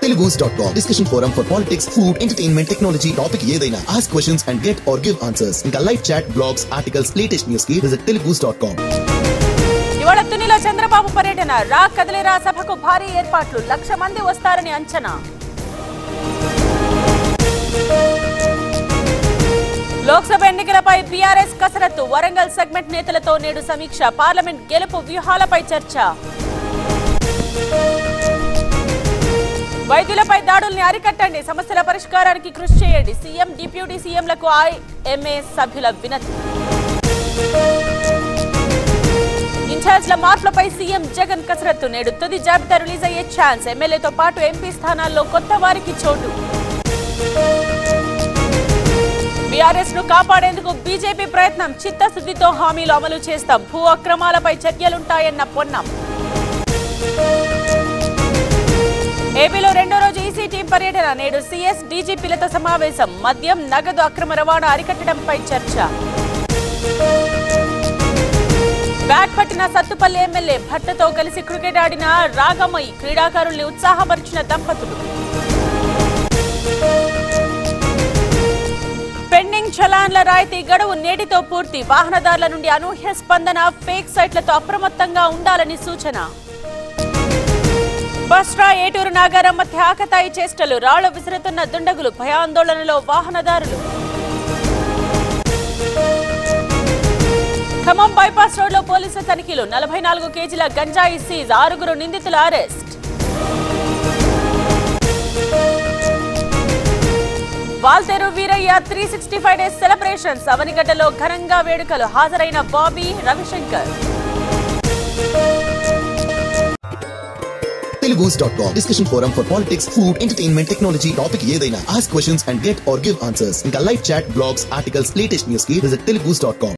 Telugus dot com discussion forum for politics food entertainment technology topic ఏదైనా ask questions and get or give answers ఇంకా live chat blogs articles latest news కి visit Telugus dot com ఇవాళ తునిలో చంద్రబాబు పర్యటన రా కదిలేరా సభకు భారీ ఏర్పాట్లు లక్ష మంది వస్తారని అంచనా లోక్సభ ఎన్నికలపై బీఆర్ఎస్ కసరత్తు వరంగల్ సెగ్మెంట్ నేతలతో నేడు సమీక్ష పార్లమెంట్ గెలుపు వ్యూహాలపై చర్చ వైద్యులపై దాడుల్ని అరికట్టండి సమస్యల పరిష్కారానికి కృషి చేయండి సీఎం డిప్యూటీ సీఎంలకు ఐఎంఏ సభ్యుల వినతి ఇన్ఛార్జ్ల మార్పులపై సీఎం జగన్ కసరత్తు నేడు తుది జాబితా రిలీజ్ అయ్యే ఛాన్స్ ఎమ్మెల్యేతో పాటు ఎంపీ స్థానాల్లో కొత్త వారికి చోటు బీఆర్ఎస్ ను కాపాడేందుకు బీజేపీ ప్రయత్నం చిత్తశుద్ధితో హామీలు అమలు చేస్తాం భూ అక్రమాలపై చర్యలుంటాయన్న పొన్నం ఏపీలో రెండో రోజు ఈసీ టీం పర్యటన నేడు సీఎస్ డీజీపీలతో సమావేశం మద్యం నగదు అక్రమ రవాణా అరికట్టడంపై చర్చ బ్యాట్ పట్టిన సత్తుపల్లి ఎమ్మెల్యే భర్తతో కలిసి క్రికెట్ ఆడిన రాగమయి క్రీడాకారుల్ని ఉత్సాహపరిచిన దంపతులు పెండింగ్ చలాన్ల రాయితీ గడువు నేటితో పూర్తి వాహనదారుల నుండి అనూహ్య స్పందన ఫేక్ సైట్లతో అప్రమత్తంగా ఉండాలని సూచన బస్ట్రా ఏటూరు నాగారం మధ్య ఆకతాయి చేష్టలు రాళ్లు విసురుతున్న దుండగులు భయాందోళనలో వాహనదారులు ఖమ్మం బైపాస్ రోడ్లో పోలీసుల తనిఖీలు నలభై నాలుగు కేజీల గంజాయి సీజ్ ఆరుగురు నిందితుల arrest Waltair Veerayya three sixty five days celebrations అవనిగడ్డలో ఘనంగా వేడుకలు హాజరైన Bobby Ravishankar Telugus dot com discussion forum for politics food entertainment technology topic ఏదైనా ask questions and get or give answers ఇంకా live chat blogs articles latest news కి విజిట్ తెలుగుస్ డాట్ కామ్